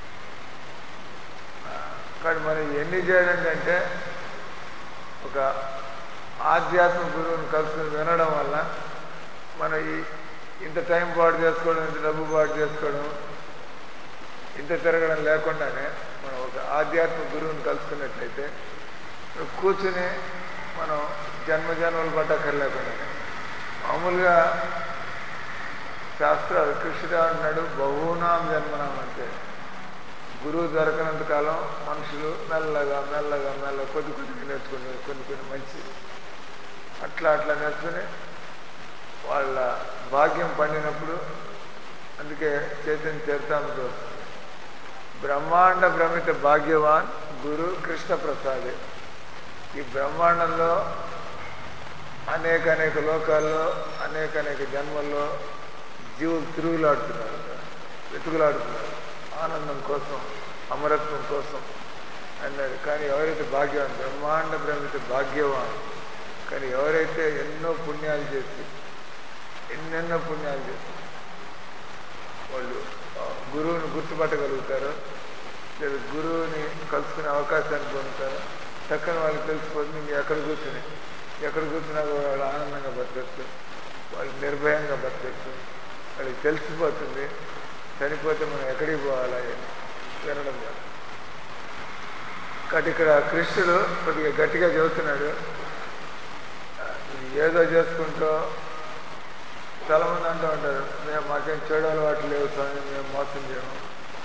ఆ, కానీ మనం ఎన్ని చేయడం అంటే ఒక ఆధ్యాత్మిక గురువుని కలుసుకుని వినడం వల్ల మనం ఈ ఇంత టైం పాటు చేసుకోవడం ఇంత డబ్బు పాటు చేసుకోవడం ఇంత తిరగడం లేకుండానే మనం ఒక ఆధ్యాత్మిక గురువుని కలుసుకున్నట్లయితే కూర్చుని మనం జన్మ జన్మలు పట్టక్కర్లేకుండానే మామూలుగా శాస్త్రాలు కృష్ణుడు అంటున్నాడు బహునాం జన్మనాం అంటే గురువు దొరకనంత కాలం మనుషులు మెల్లగా మెల్లగా మెల్లగా కొద్ది కొద్దిగా నేర్చుకుంటారు కొన్ని కొన్ని మంచిది అట్లా అట్లా నేర్చుకుని వాళ్ళ భాగ్యం పండినప్పుడు అందుకే చైతన్య చరితామృత వస్తుంది బ్రహ్మాండ భ్రమిత భాగ్యవాన్ గురు కృష్ణ ప్రసాదే ఈ బ్రహ్మాండంలో అనేక అనేక లోకాల్లో అనేక అనేక జన్మల్లో జీవులు తిరుగులాడుతున్నారు వెతుకులాడుతున్నారు ఆనందం కోసం అమరత్వం కోసం అన్నాడు కానీ ఎవరైతే భాగ్యవాన్ బ్రహ్మాండ భ్రమిత భాగ్యవాన్ కానీ ఎవరైతే ఎన్నో పుణ్యాలు చేసి ఎన్నెన్నో పుణ్యాలు చేసి వాళ్ళు ఆ, గురువుని గుర్తుపట్టగలుగుతారో లేదా గురువుని కలుసుకునే అవకాశాన్ని పొందుతారో చక్కని వాళ్ళకి తెలిసిపోతుంది ఇంక ఎక్కడ కూర్చుని ఎక్కడ కూర్చున్నా కూడా వాళ్ళు ఆనందంగా బతకచ్చు వాళ్ళు నిర్భయంగా బతకచ్చు వాళ్ళకి తెలిసిపోతుంది చనిపోతే మనం ఎక్కడికి పోవాలా అని వినడం ద్వారా కాబట్టి ఇక్కడ కృష్ణుడు కొద్దిగా గట్టిగా చెబుతున్నాడు ఆ, నువ్వు ఏదో చేసుకుంటూ చాలా మంది అంటూ ఉంటారు మేము మాకేం చెడు అలవాట్లు లేవు స్వామి మేము మోసం చేయము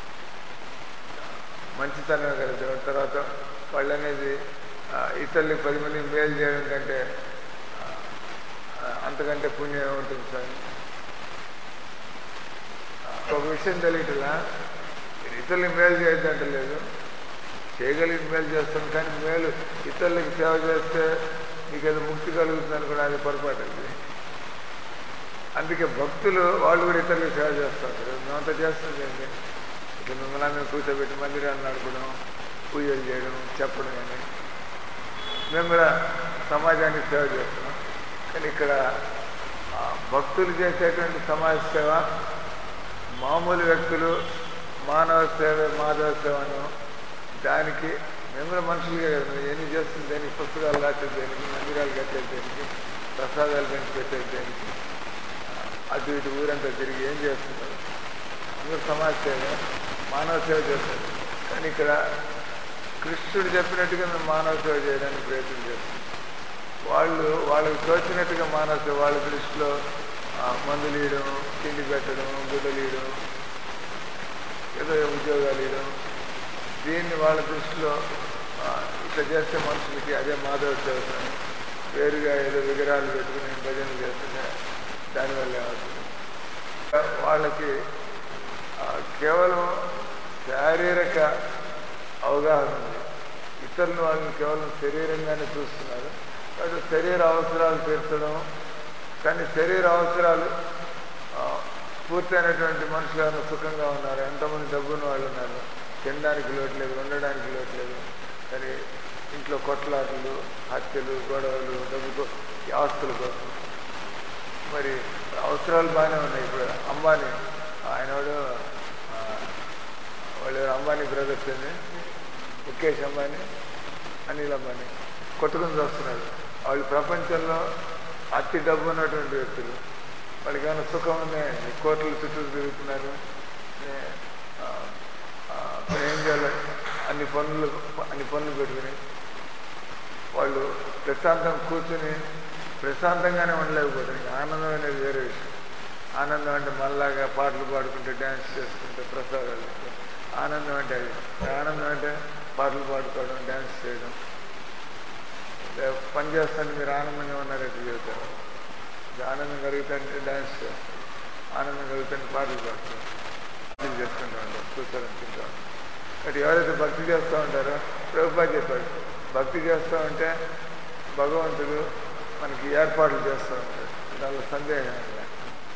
మంచితనం కదా దేవుడు తర్వాత వాళ్ళు అనేది ఆ, ఇతరులకి పది మంది మేలు చేయడం కంటే ఆ, ఆ, అంతకంటే పుణ్యం ఏముంటుంది స్వామి ఆ, ఒక విషయం తెలియట్లా మీరు ఇతరులకి మేలు చేయొద్దంటే లేదు చేయగలిగిన మేలు చేస్తాం కానీ మేలు ఇతరులకి సేవ చేస్తే మీకు ఏదో ముక్తి కలుగుతుంది అనుకున్నా అది పొరపాటు అది అందుకే భక్తులు వాళ్ళు కూడా ఇతరులకు సేవ చేస్తారు మేమంతా చేస్తుంది ఏంటి ఇట్లా మిమ్మల్ని అందరూ కూర్చోబెట్టి మందిరాన్ని నడపడం పూజలు చేయడం చెప్పడం అని మేము కూడా సమాజానికి సేవ చేస్తున్నాం కానీ ఇక్కడ ఆ, భక్తులు చేసేటువంటి సమాజ సేవ మామూలు వ్యక్తులు మానవ సేవ మాధవ సేవను దానికి మేము కూడా మనుషులుగా కదా మేము ఎన్ని చేస్తుంది దేనికి పుస్తకాలు రాసేది దేనికి మందిరాలు కట్టేది దేనికి ప్రసాదాలు పెంచి పెట్టేది దేనికి అటు ఇటు ఊరంతా తిరిగి ఏం చేస్తున్నారు అందరూ సమాజ సేవ మానవ సేవ చేస్తారు కానీ ఇక్కడ కృష్ణుడు చెప్పినట్టుగా మేము మానవ సేవ చేయడానికి ప్రయత్నం చేస్తాం వాళ్ళు వాళ్ళకి తోచినట్టుగా మానసు వాళ్ళ దృష్టిలో ఆ, మందులు ఇవ్వడం తిండి పెట్టడం గుడ్డలు ఇవ్వడం ఏదో ఉద్యోగాలు ఇవ్వడం దీన్ని వాళ్ళ దృష్టిలో ఆ, ఇట్లా చేస్తే మనుషులకి అదే మాధవ చదువుతాను వేరుగా ఏదో విగ్రహాలు పెట్టుకుని భజనలు చేస్తుంటే దానివల్ల ఏమవుతుంది వాళ్ళకి ఆ, కేవలం శారీరక అవగాహన ఉంది ఇతరులు వాళ్ళని కేవలం శరీరంగానే చూస్తున్నారు కాబట్టి శరీర అవసరాలు తీర్చడం కానీ శరీర అవసరాలు ఆ, పూర్తయినటువంటి మనుషులు ఎవరైనా సుఖంగా ఉన్నారు ఎంతమంది డబ్బున్న వాళ్ళు ఉన్నారు తినడానికి లోటు లేదు ఉండడానికి లోటు లేదు కానీ ఇంట్లో కొట్లాటలు హత్యలు గొడవలు డబ్బుతో ఈ ఆస్తుల కోసం మరి అవసరాలు బాగానే ఉన్నాయి ఇప్పుడు అంబానీ ఆయన వాడు ఆ, వాళ్ళు ఎవరు అంబానీ బ్రదర్స్ అని ముఖేష్ అంబానీ అనిల్ అంబానీ కొట్టుకుని చూస్తున్నారు వాళ్ళు ప్రపంచంలో అతి డబ్బు ఉన్నటువంటి వ్యక్తులు వాళ్ళకి ఏమైనా సుఖం ఉన్నాయండి కోట్ల చుట్టూ తిరుగుతున్నారు ఏ, ఆ, ఆ, మరి ఏం చేయాలి అన్ని పనులు అన్ని పనులు పెట్టుకుని వాళ్ళు ప్రశాంతం కూర్చుని ప్రశాంతంగానే ఉండలేకపోతారు ఇంకా ఆనందం అనేది వేరే విషయం ఆనందం అంటే మళ్ళాగా పాటలు పాడుకుంటే డ్యాన్స్ చేసుకుంటే ప్రసాదాలు తింటే ఆనందం అంటే అది ఆనందం అంటే పాటలు పాడుకోవడం డ్యాన్స్ చేయడం లే- పని చేస్తాను మీరు ఆనందంగా ఉన్నారంటే చెబుతారు ఇది ఆనందం కలుగుతుంటే డ్యాన్స్ చేస్తాం ఆనందం కలుగుతుంటే పాటలు పాడతాం భక్తులు చేసుకుంటూ ఉంటాం కూర్చొని తింటూ ఉంటాం కాబట్టి ఎవరైతే భక్తి చేస్తూ ఉంటారో ప్రభుపా చెప్పాడు భక్తి చేస్తూ ఉంటే భగవంతుడు మనకి ఏర్పాట్లు చేస్తూ ఉంటాడు దానిలో సందేహం ఏం లేదు.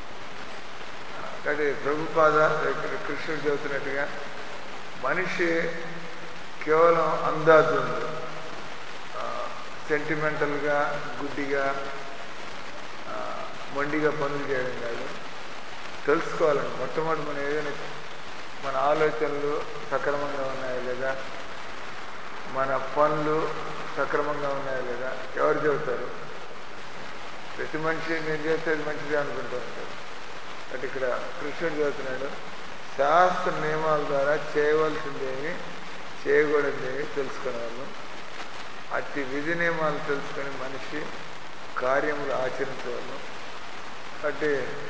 కాబట్టి ప్రభుపాద ఇక్కడ కృష్ణుడు చెబుతున్నట్టుగా మనిషి కేవలం అందాజుండు సెంటిమెంటల్గా గుడ్డిగా ఆ, మొండిగా పనులు చేయడం కాదు తెలుసుకోవాలండి మొట్టమొదటి మనం ఏదైనా మన ఆలోచనలు సక్రమంగా ఉన్నాయా లేదా మన పనులు సక్రమంగా ఉన్నాయా లేదా ఎవరు చెబుతారు ప్రతి మనిషి నేను చేసేది మంచిదే అనుకుంటూ ఉంటారు బట్ ఇక్కడ కృష్ణుడు చెబుతున్నాడు శాస్త్ర నియమాల ద్వారా చేయవలసిందేమి చేయకూడదేమి తెలుసుకునేవాళ్ళు అట్టి విధి నియమాలు తెలుసుకొని మనిషి కార్యములు ఆచరించేవాళ్ళు కాబట్టి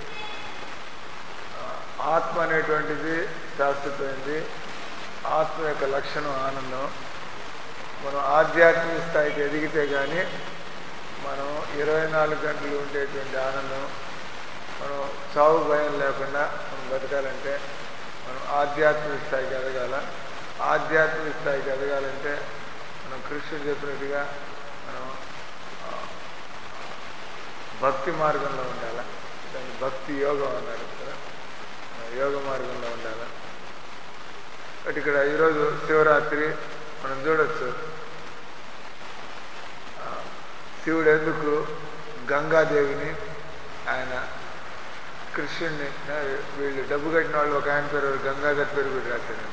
ఆ, ఆత్మ అనేటువంటిది శాశ్వతమైంది ఆత్మ యొక్క లక్షణం ఆనందం మనం ఆధ్యాత్మిక స్థాయికి ఎదిగితే కానీ మనం ఇరవై నాలుగు గంటలు ఉండేటువంటి ఆనందం మనం చావు భయం లేకుండా మనం బతకాలంటే మనం ఆధ్యాత్మిక స్థాయికి ఎదగాల ఆధ్యాత్మిక స్థాయికి ఎదగాలంటే మనం కృష్ణుడు చెప్పినట్టుగా మనం ఆ, భక్తి మార్గంలో ఉండాలి దాన్ని భక్తి యోగం అన్నారు కదా ఆ, యోగ మార్గంలో ఉండాలి బట్ ఇక్కడ ఈరోజు శివరాత్రి మనం చూడొచ్చు ఆ, శివుడు ఎందుకు గంగాదేవిని ఆయన కృష్ణుడిని ఆ, వీళ్ళు డబ్బు కట్టిన వాళ్ళు ఒక ఆయన పేరు గంగాధర్ పేరు కూడా రాశారు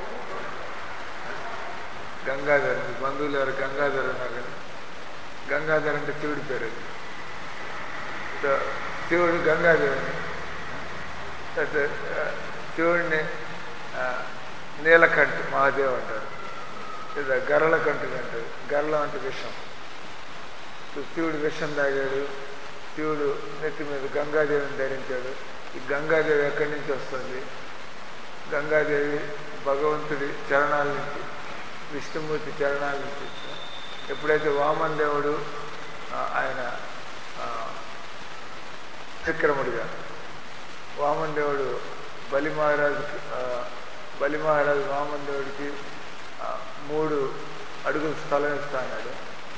గంగాధర్ మీ బంధువులు ఎవరు గంగాధర్ ఉన్నారు కదా గంగాధర్ అంటే శివుడి పేరు అది సో శివుడు గంగాదేవిని అయితే, ఆ, శివుడిని ఆ, నీలకంఠ మహాదేవ్ అంటారు లేదా గరళ కంఠుడు అంటారు గరళం అంటే విషం సో శివుడు విషం తాగాడు శివుడు నెత్తి మీద గంగాదేవిని ధరించాడు ఈ గంగాదేవి ఎక్కడి నుంచి వస్తుంది గంగాదేవి భగవంతుడి చరణాల నుంచి విష్ణుమూర్తి చరణాల నుంచి ఎప్పుడైతే వామన్ దేవుడు ఆ, ఆయన ఆ, విక్రముడిగా వామన్ దేవుడు బలి మహారాజుకి ఆ, బలి మహారాజు వామన్ దేవుడికి ఆ, మూడు అడుగులు స్థలం ఇస్తా అన్నాడు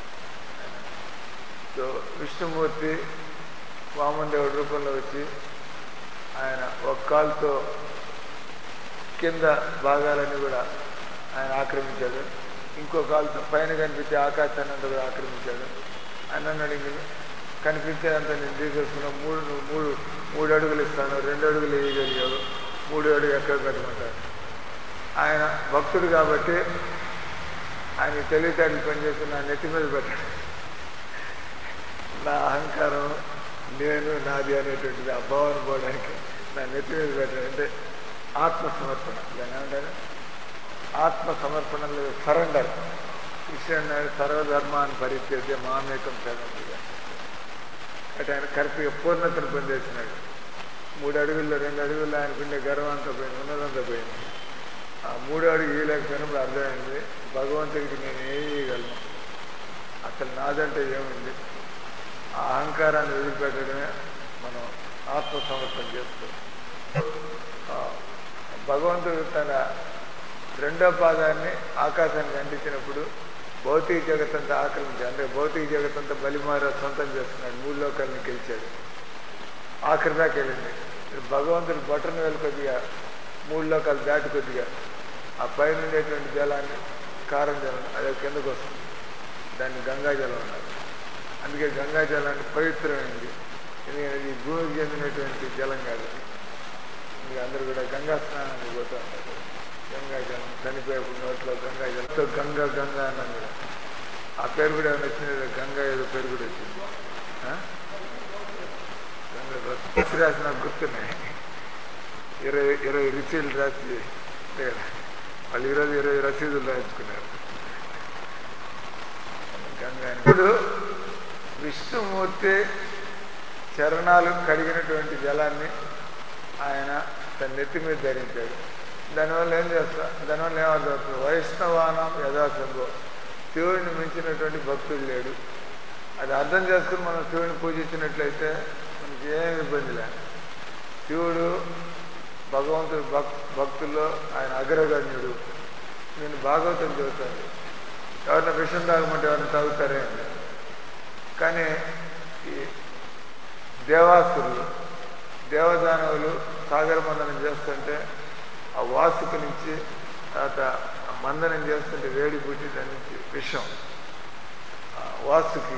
సో విష్ణుమూర్తి వామన్ దేవుడి రూపంలో వచ్చి ఆయన ఒక కాలుతో కింద భాగాలన్నీ కూడా ఆయన ఆక్రమించాడు ఇంకో కాలుతో పైన కనిపించే ఆకాశాన్ని అంతా కూడా ఆక్రమించాడు ఆయన అన్నాడు ఇంక కనిపించేదంత నేను తీసేసుకున్నా మూడు నువ్వు మూడు మూడు అడుగులు ఇస్తాను రెండు అడుగులు వేయగలిగావు మూడు అడుగు ఎక్కడ పెట్టమంటాను ఆయన భక్తుడు కాబట్టి ఆయన తెలివితేటలు పనిచేసి నా నెత్తి మీద పెట్టాడు నా అహంకారం నేను నాది అనేటువంటిది ఆ భావన పోవడానికి నా నెత్తి మీద పెట్టాడు అంటే ఆత్మ సమర్పణ దాన్ని ఏమంటారు ఆత్మ సమర్పణలో సరెండర్ కృష్ణుడు సర్వధర్మాన్ని పరిత్యజే మామేకం చదంతిగా అంటే ఆయన కరెక్ట్గా పూర్ణతను పొందేసినాడు మూడు అడుగుల్లో రెండు అడుగుల్లో ఆయనకుండే గర్వం అంతా పోయింది ఉన్నదంతా పోయింది ఆ మూడు అడుగు ఇవ్వలేకపోయినప్పుడు అర్థమైంది భగవంతుడికి నేను ఏం చేయగలను అసలు నాదంటే ఏముంది ఆ అహంకారాన్ని వదిలిపెట్టడమే మనం ఆత్మసమర్పణ చేస్తాం ఆ, భగవంతుడు తన రెండో పాదాన్ని ఆకాశానికి అంటించినప్పుడు భౌతిక జగత్తంతా ఆక్రమించాడు అంటే భౌతిక జగత్తంతా బలిమార సొంతం చేస్తున్నాడు మూడు లోకాలను గెలిచాడు ఆఖరి దాకా వెళ్ళింది ఇప్పుడు భగవంతుడు బటన్ వేలు కొద్దిగా మూడు లోకాలు దాటి కొద్దిగా ఆ పైన ఉండేటువంటి జలాన్ని కారం జలం అది కిందకు వస్తుంది దాన్ని గంగా జలం అన్నారు అందుకే గంగా జలాన్ని పవిత్రమైంది ఎందుకంటే ఇది భూమికి చెందినటువంటి జలం కాదు మీరు అందరూ కూడా గంగా స్నానానికి పోతూ ఉంటారు గంగా జలం చనిపోయేప్పుడు నోట్లో గంగా జలంతో గంగా గంగా అన్నాం కూడా ఆ పేరు కూడా ఏమైనా వచ్చింది గంగా ఏదో పేరు కూడా వచ్చింది ఆ? గంగా రాసి రాసి నాకు గుర్తున్నాయి ఇరవై ఇరవై రుచులు రాసి లేదా వాళ్ళు ఈరోజు ఇరవై రసీదులు రాయించుకున్నారు గంగా అని. ఇప్పుడు విష్ణుమూర్తి చరణాలు కడిగినటువంటి జలాన్ని ఆయన తన నెత్తి మీద ధరించాడు దానివల్ల ఏం చేస్తా దానివల్ల ఏమర్థమవుతుంది వైష్ణవానం యథాసంభవం శివుడిని మించినటువంటి భక్తుడు లేడు అది అర్థం చేసుకుని మనం శివుడిని పూజించినట్లయితే మనకి ఏం ఇబ్బంది లేదు శివుడు భగవంతుడు భక్ భక్తుల్లో ఆయన అగ్రగణ్యుడు నేను భాగవతం చెబుతాను ఎవరిని విషం తాగమంటే ఎవరిని తాగుతారే అండి కానీ ఈ దేవాసురులు దేవదానవులు సాగర మందనం చేస్తుంటే ఆ వాసుకు నుంచి తర్వాత ఆ మందనం చేస్తుంటే వేడి పుట్టి దాని నుంచి విషం ఆ వాసుకి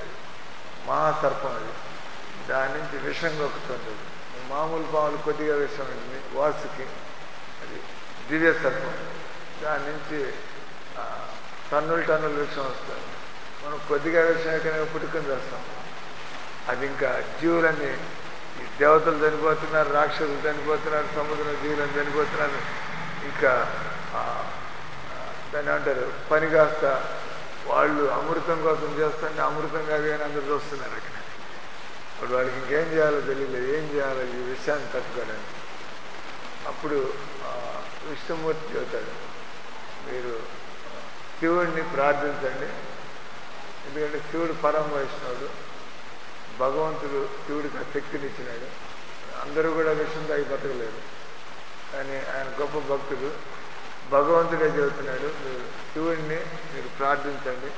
మహాసర్పం అది దాని నుంచి విషం కొక్కుతుంటుంది మామూలు పాములు కొద్దిగా విషం ఉంటుంది వాసుకి అది దివ్య సర్పం దాని నుంచి ఆ, టన్నులు టన్నుల విషం వస్తుంది మనం కొద్దిగా విషయం ఎక్కడ పుట్టుకొని చేస్తాం అది ఇంకా జీవులన్నీ ఈ దేవతలు చనిపోతున్నారు రాక్షసులు చనిపోతున్నారు సముద్రం జీవులను చనిపోతున్నారు ఇంకా ఆ, ఆ, దాన్ని అంటారు పని కాస్త వాళ్ళు అమృతం కోసం చేస్తుంటే అమృతం కాదు అని అందరు చూస్తున్నారు అక్కడ ఇప్పుడు వాళ్ళకి ఇంకేం చేయాలో తెలియలేదు ఏం చేయాలో ఈ విషయాన్ని తట్టుకోవడానికి అప్పుడు ఆ, విష్ణుమూర్తి చెబుతాడు మీరు శివుడిని ప్రార్థించండి ఎందుకంటే శివుడు పరమ వైష్ణవుడు భగవంతుడు శివుడికి ఆ శక్తిని ఇచ్చినాడు అందరూ కూడా విషయం తాగి బతకలేరు కానీ ఆయన గొప్ప భక్తుడు భగవంతుడే చెబుతున్నాడు మీరు శివుడిని మీరు ప్రార్థించండి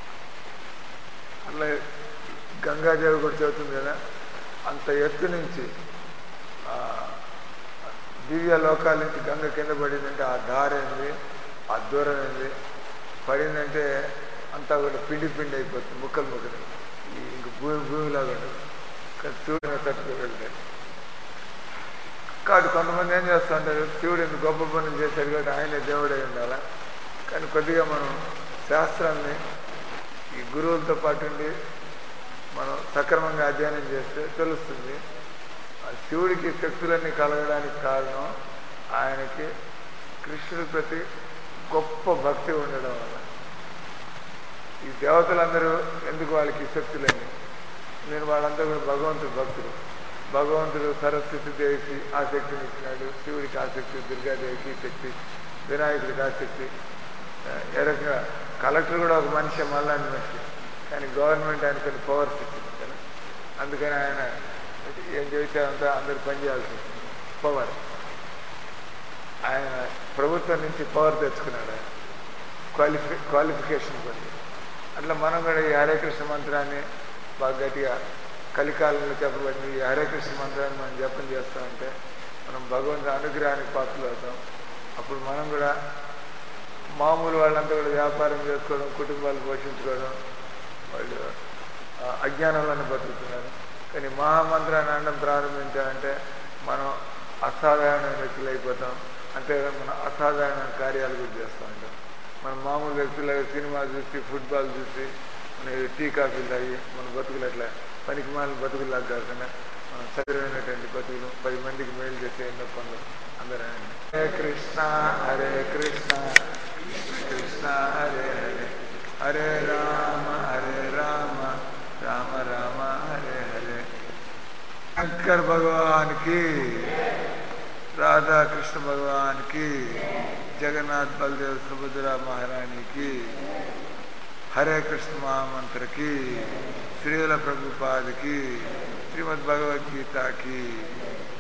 అట్లా గంగాదేవి కూడా చెబుతుంది కదా అంత ఎత్తు నుంచి ఆ, దివ్య లోకాల నుంచి గంగ కింద పడిందంటే ఆ దారైంది ఆ దూరం ఏంది పడిందంటే అంతా కూడా పిండి పిండి అయిపోతుంది ముక్కలు ముక్కలు ఈ ఇంక భూమి భూమిలాగా ఉండదు కానీ సూర్యుని తట్టుకు వెళ్తాయి కాబట్టి కొంతమంది ఏం చేస్తూ ఉంటారు శివుడు ఇంత గొప్ప పనులు చేశాడు కాబట్టి ఆయనే దేవుడై ఉండాలా కానీ కొద్దిగా మనం శాస్త్రాన్ని ఈ గురువులతో పాటు ఉండి మనం సక్రమంగా అధ్యయనం చేస్తే తెలుస్తుంది ఆ శివుడికి శక్తులన్నీ కలగడానికి కారణం ఆయనకి కృష్ణుడి ప్రతి గొప్ప భక్తి ఉండడం వల్ల ఈ దేవతలందరూ ఎందుకు వాళ్ళకి ఈ శక్తులని నేను వాళ్ళంతా కూడా భగవంతుడు భక్తుడు భగవంతుడు సరస్వతి దేవికి ఆ శక్తిని ఇచ్చినాడు శివుడికి ఆ శక్తి దుర్గాదేవికి ఈ శక్తి వినాయకుడికి ఆ శక్తి ఆ, ఏ రకంగా కలెక్టర్ కూడా ఒక మనిషి మళ్ళీ మనిషి కానీ గవర్నమెంట్ ఆయన కొన్ని పవర్స్ ఇచ్చింది కదా అందుకని ఆయన ఏం చేస్తే అంతా అందరు పనిచేయాల్సి వస్తుంది పవర్ ఆయన ప్రభుత్వం నుంచి పవర్ తెచ్చుకున్నాడు ఆయన క్వాలిఫి క్వాలిఫికేషన్ పొంది అట్లా మనం కూడా ఈ హరే కృష్ణ మంత్రాన్ని బాగా గట్టిగా కలికాలంలో చెప్పబడింది ఈ హరే కృష్ణ మంత్రాన్ని మనం జపం చేస్తూ ఉంటే మనం భగవంతుని అనుగ్రహానికి పాత్రలు అవుతాం అప్పుడు మనం కూడా మామూలు వాళ్ళంతా కూడా వ్యాపారం చేసుకోవడం కుటుంబాలు పోషించుకోవడం వాళ్ళు ఆ, అజ్ఞానంలోనే బతుకుతున్నారు కానీ మహామంత్రాన్ని అనడం ప్రారంభించాలంటే మనం అసాధారణమైన వ్యక్తులు అయిపోతాం అంతే మనం అసాధారణ కార్యాలు కూడా చేస్తూ ఉంటాం మనం మామూలు వ్యక్తులుగా సినిమా చూసి ఫుట్బాల్ చూసి మన టీ కాఫీలు తాగి మన బతుకులు అట్లా పనికి మాల బతుకులాగా కాకుండా మనం సరైనటువంటి బతుకులు పది మందికి మేలు చేసే ఎన్నో పనులు అందరూ హరే కృష్ణ హరే కృష్ణ కృష్ణ కృష్ణ హరే హరే हरे राम हरे राम राम राम हरे हरे शंकर भगवान की राधा कृष्ण भगवान की जगन्नाथ बलदेव सुभद्रा महारानी की हरे कृष्ण महामंत्र की श्रील प्रभुपाद की श्रीमद् भगवद गीता की